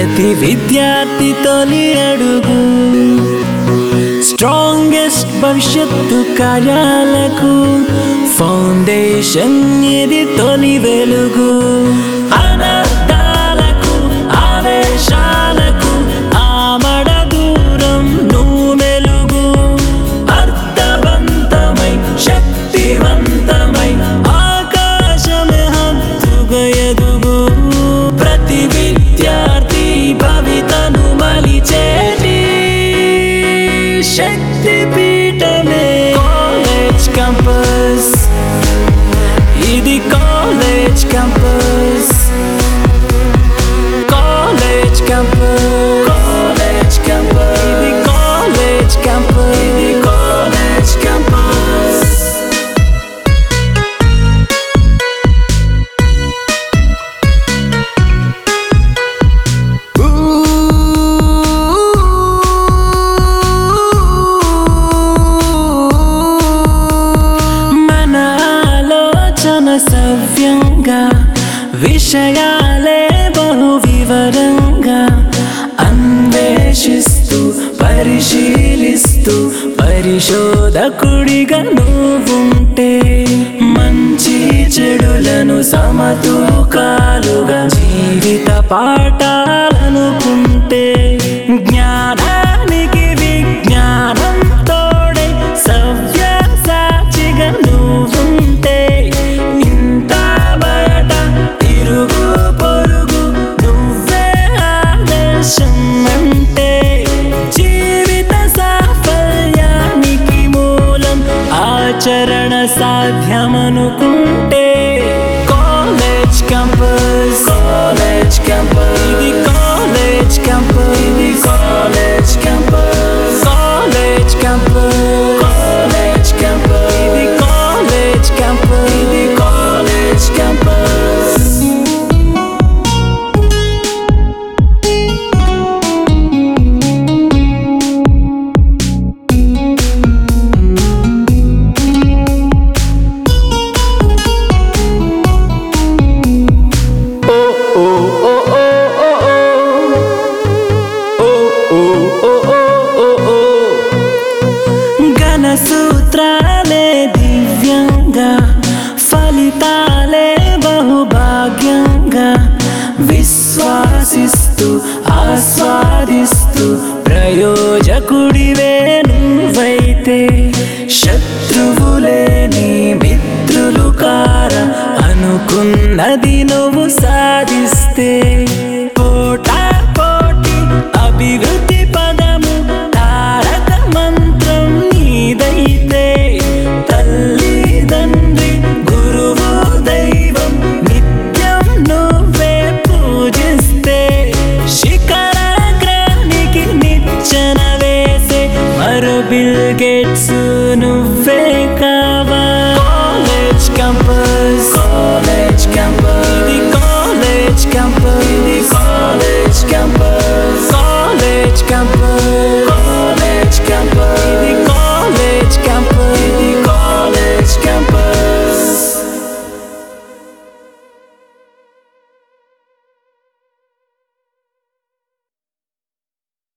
ప్రతి విద్యార్థి తొలి అడుగు స్ట్రాంగెస్ట్ భవిష్యత్తు కార్యాలకు ఫౌండేషన్ ఇది తొలి వెలుగు అనర్థాలకు ఆవేశాలకు ఆమడ దూరం నువ్వు మెలుగు అర్థవంతమై శక్తివంతమై ఆకాశమే హద్దుగా ఎదుగు ప్రతి విద్యార్థి భవితను మలిచేటి శక్తి పీఠమే కాలేజ్ క్యాంపస్ ఇది college campus college campus college campus ఇది కాలేజ్ క్యాంపస్ ఇది కాలేజ్ క్యాంపస్ మన ఆలోచన సవ్యంగా విషయాలే బహు వివరంగా అన్వేషిస్తూ పరిశీలిస్తూ పరిశోధకుడిగా నువ్వుంటే మంచి చెడులను సమతూకాలుగా జీవిత పాఠాలనుకుంటే జ్ఞానానికి విజ్ఞానం తోడే సవ్య సాక్షిగా నువ్వుంటే ఇంత బయట తిరుగు పొరుగు నువ్వే ఆదర్శం అంటే జీవిత సాఫల్యానికి మూలం ఆచరణ సాధ్యమనుకుంటే కాలేజ్ క్యాంపస్ కాలేజ్ క్యాంపస్ ఇది కాలేజ్ క్యాంపస్ ఇది college campus college campus college campus ఇది కాలేజ్ క్యాంపస్ ఇది కాలేజ్ క్యాంపస్ ఘన సూత్రాలే దివ్యంగా ఫలితాలే బహుభాగ్యంగా విశ్వాసిస్తూ ఆస్వాదిస్తూ ప్రయోజకుడివే నువ్వైతే శత్రువులే నీ మిత్రులు కార అనుకున్నది నువ్వు సాధిస్తే పోటా పోటీ అభివృద్ధి పదము తారక మంత్రం నీదైతే తల్లి తండ్రి గురువు దైవం నిత్యం నువ్వే పూజిస్తే శిఖరాగ్రానికి నిచ్చెన వేసే మరో బిల్ గేట్స్ నువ్వే కావా కాలేజ్ క్యాంపస్ కాలేజ్ క్యాంపస్ ఇది కాలేజ్ క్యాంపస్ ఇది కాలేజ్ క్యాంపస్ కాలేజ్ క్యాంపస్